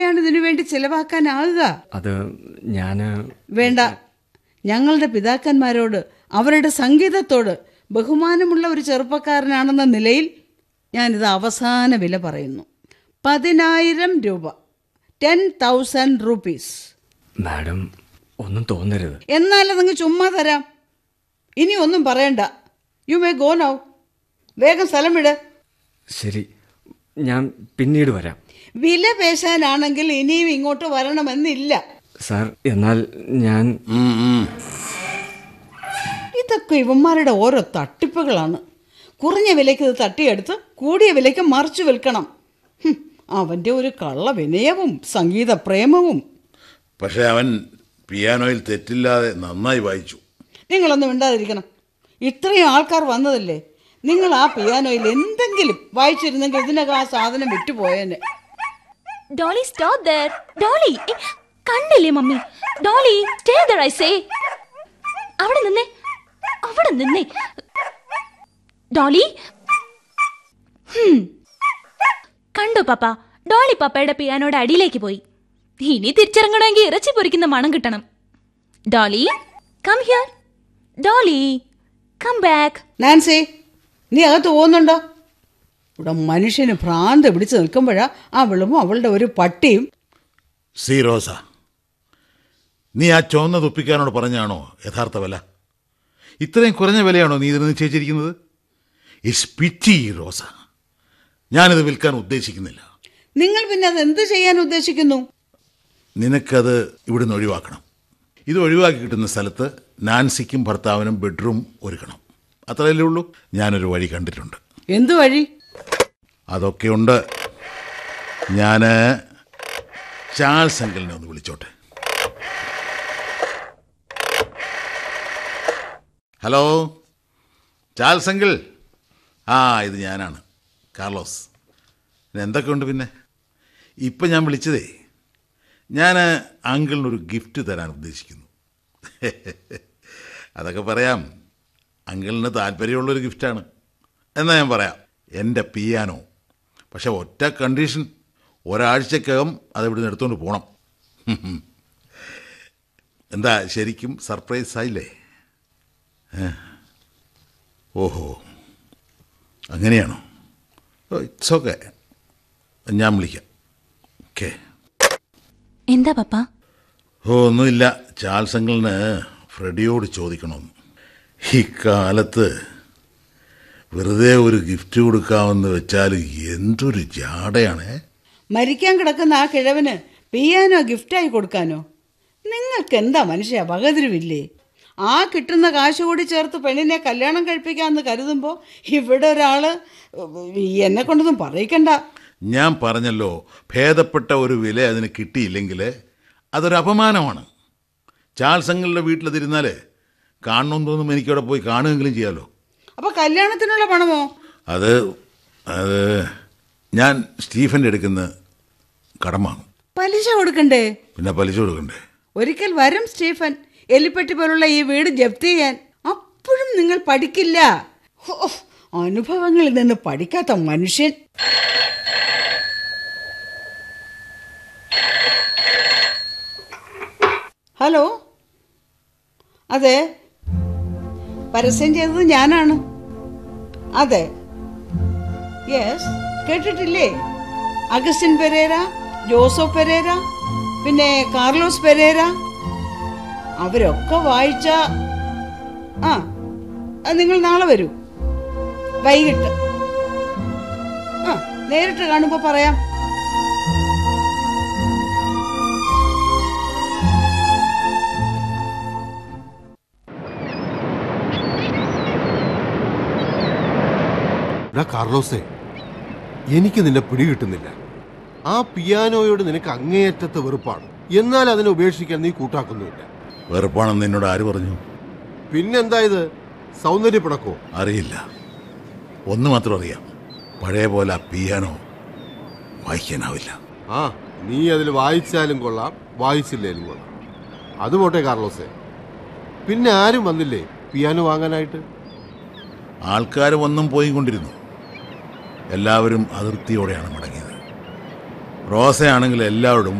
ാണ് ഇതിനു വേണ്ടി ചിലവാക്കാനാകുക അത് ഞാൻ വേണ്ട ഞങ്ങളുടെ പിതാക്കന്മാരോട് അവരുടെ സംഗീതത്തോട് ബഹുമാനമുള്ള ഒരു ചെറുപ്പക്കാരനാണെന്ന നിലയിൽ ഞാനിത് അവസാന വില പറയുന്നു പതിനായിരം രൂപ ടെൻ തൗസൻഡ് റുപ്പീസ് മാഡം ഒന്നും തോന്നരുത് എന്നാൽ അതങ്ങ് ചുമ്മാ തരാം ഇനി ഒന്നും പറയണ്ട യു മേ ഗോ നൗ വേഗം സ്ഥലം വിട് ശരി ഞാൻ പിന്നീട് വരാം വില പേശാനാണെങ്കിൽ ഇനിയും ഇങ്ങോട്ട് വരണമെന്നില്ല സാർ എന്നാൽ ഞാൻ ഉം, ഉം. ഇതൊക്കെ ഇവന്മാരുടെ ഓരോ തട്ടിപ്പുകളാണ് കുറഞ്ഞ വിലയ്ക്ക് ഇത് തട്ടിയെടുത്ത് കൂടിയ വിലയ്ക്ക് മറിച്ചു വിൽക്കണം ഹും, അവൻ്റെ ഒരു കള്ള വിനയവും സംഗീത പ്രേമവും പക്ഷെ അവൻ പിയാനോയിൽ തെറ്റില്ലാതെ നന്നായി വായിച്ചു നിങ്ങളൊന്നും മിണ്ടാതിരിക്കണം ഇത്രയും ആൾക്കാർ വന്നതല്ലേ നിങ്ങൾ ആ പിയാനോയിൽ എന്തെങ്കിലും വായിച്ചിരുന്നെങ്കിൽ ഇതിനകം ആ സാധനം വിറ്റുപോയേനെ ഡോളി സ്റ്റോപ്പ് ദർ ഡോളി ഏ, കണ്ടില്ലേ mummy Dolly stay there I say അവിടെ നിന്നേ അവിടെ നിന്നേ ഡോളി ഹും. കണ്ടോ പാപ്പ ഡോളി പപ്പയുടെ പിയാനോയുടെ അടിയിലേക്ക് പോയി ഇനി തിരിച്ചിറങ്ങണമെങ്കിൽ ഇറച്ചി പൊരിക്കുന്ന മണം കിട്ടണം Dolly come here Dolly come back Nancy നീ അകത്ത് പോകുന്നുണ്ടോ ഇവിടെ മനുഷ്യന് ഭ്രാന്ത് പിടിച്ച് നിൽക്കുമ്പോഴാ അവളും അവളുടെ ഒരു പട്ടിയും സി റോസ നീ ആ ചുവന്ന തുപ്പിക്കാനോട് പറഞ്ഞാണോ യഥാർത്ഥ വില ഇത്രയും കുറഞ്ഞ വിലയാണോ നീ ഇതിന് നിശ്ചയിച്ചിരിക്കുന്നത് ഇറ്റ്സ് പിറ്റി റോസ ഞാനിത് വിൽക്കാൻ ഉദ്ദേശിക്കുന്നില്ല നിങ്ങൾ പിന്നെ അത് എന്ത് ചെയ്യാൻ ഉദ്ദേശിക്കുന്നു നിനക്കത് ഇവിടുന്ന് ഒഴിവാക്കണം ഇത് ഒഴിവാക്കി കിട്ടുന്ന സ്ഥലത്ത് നാൻസിക്കും ഭർത്താവിനും ബെഡ്റൂം ഒരുക്കണം അത്രയല്ലേ ഉള്ളൂ ഞാനൊരു വഴി കണ്ടിട്ടുണ്ട് എന്തു വഴി അതൊക്കെയുണ്ട് ഞാൻ ചാൾസ് അങ്കിളിനെ ഒന്ന് വിളിച്ചോട്ടെ ഹലോ ചാൾസ് അങ്കിൾ ആ ഇത് ഞാനാണ് കാർലോസ് പിന്നെ എന്തൊക്കെയുണ്ട് പിന്നെ ഇപ്പം ഞാൻ വിളിച്ചതേ ഞാൻ അങ്കിളിനൊരു ഗിഫ്റ്റ് തരാൻ ഉദ്ദേശിക്കുന്നു അതൊക്കെ പറയാം അങ്കിളിന് താല്പര്യമുള്ളൊരു ഗിഫ്റ്റാണ് എന്നാൽ ഞാൻ പറയാം എൻ്റെ പിയാനോ പക്ഷെ ഒറ്റ കണ്ടീഷൻ ഒരാഴ്ചക്കകം അത് ഇവിടുന്ന് എടുത്തുകൊണ്ട് പോകണം എന്താ ശരിക്കും സർപ്രൈസ് ആയില്ലേ ഏ? ഓഹോ അങ്ങനെയാണോ ഇറ്റ്സ് ഓക്കെ ഞാൻ വിളിക്കാം ഓക്കെ എന്താ പപ്പ ഓ ഒന്നുമില്ല ചാൾസ് അങ്കിളിന് ഫ്രെഡിയോട് ചോദിക്കണമെന്ന് ഈ കാലത്ത് വെറുതെ ഒരു ഗിഫ്റ്റ് കൊടുക്കാമെന്ന് വെച്ചാൽ എന്തൊരു ജാടയാണേ മരിക്കാൻ കിടക്കുന്ന ആ കിഴവന് പിയാനോ ഗിഫ്റ്റായി കൊടുക്കാനോ നിങ്ങൾക്ക് എന്താ മനുഷ്യ വകതിരിവില്ലേ ആ കിട്ടുന്ന കാശ് കൂടി ചേർത്ത് പെണ്ണിനെ കല്യാണം കഴിപ്പിക്കാമെന്ന് കരുതുമ്പോൾ ഇവിടെ ഒരാള് എന്നെ കൊണ്ടൊന്നും പറയിക്കണ്ട ഞാൻ പറഞ്ഞല്ലോ ഭേദപ്പെട്ട ഒരു വില അതിന് കിട്ടിയില്ലെങ്കിൽ അതൊരു അപമാനമാണ് ചാൾസ് അങ്കിളുടെ വീട്ടിലതിരുന്നാൽ കാണണമെന്ന് തോന്നുമ്പോൾ എനിക്കവിടെ പോയി കാണുകയെങ്കിലും ചെയ്യാമല്ലോ അപ്പൊ കല്യാണത്തിനുള്ള പണമോ അത് അത് ഞാൻ സ്റ്റീഫൻ്റെ അടുക്കുന്ന കടം വാങ്ങും പലിശ കൊടുക്കണ്ടേ പിന്നെ പലിശ കൊടുക്കണ്ടേ ഒരിക്കൽ വരും സ്റ്റീഫൻ എലിപ്പെട്ടി പോലുള്ള ഈ വീട് ജപ്തി ചെയ്യാൻ അപ്പോഴും നിങ്ങൾ പഠിക്കില്ല ഹോ, അനുഭവങ്ങളിൽ നിന്ന് പഠിക്കാത്ത മനുഷ്യൻ ഹലോ അതെ പരസ്യം ചെയ്തത് ഞാനാണ് അതെ യെസ് കേട്ടിട്ടില്ലേ അഗസ്റ്റിൻ പെരേര ജോസോ പെരേര പിന്നെ കാർലോസ് പെരേര അവരൊക്കെ വായിച്ച ആ അത് നിങ്ങൾ നാളെ വരൂ വൈകിട്ട് ആ നേരിട്ട് കാണുമ്പോൾ പറയാം എടാ കാർലോസേ എനിക്ക് നിന്നെ പിടികിട്ടുന്നില്ല ആ പിയാനോയോട് നിനക്ക് അങ്ങേയറ്റത്തെ വെറുപ്പാണ് എന്നാൽ അതിനെ ഉപേക്ഷിക്കാൻ നീ കൂട്ടാക്കുന്നുമില്ല വെറുപ്പാണെന്ന് എന്നോട് ആര് പറഞ്ഞു പിന്നെന്താ ഇത് സൗന്ദര്യപ്പിണക്കോ അറിയില്ല ഒന്ന് മാത്രം അറിയാം പഴയ പോലെ ആ പിയാനോ വായിക്കാനാവില്ല ആ നീ അതിൽ വായിച്ചാലും കൊള്ളാം വായിച്ചില്ലേലും കൊള്ളാം അത് പോട്ടെ കാർലോസേ പിന്നെ ആരും വന്നില്ലേ പിയാനോ വാങ്ങാനായിട്ട് ആൾക്കാർ വന്നും പോയി കൊണ്ടിരുന്നു എല്ലാവരും അതിർത്തിയോടെയാണ് മടങ്ങിയത് റോസയാണെങ്കിൽ എല്ലാവരോടും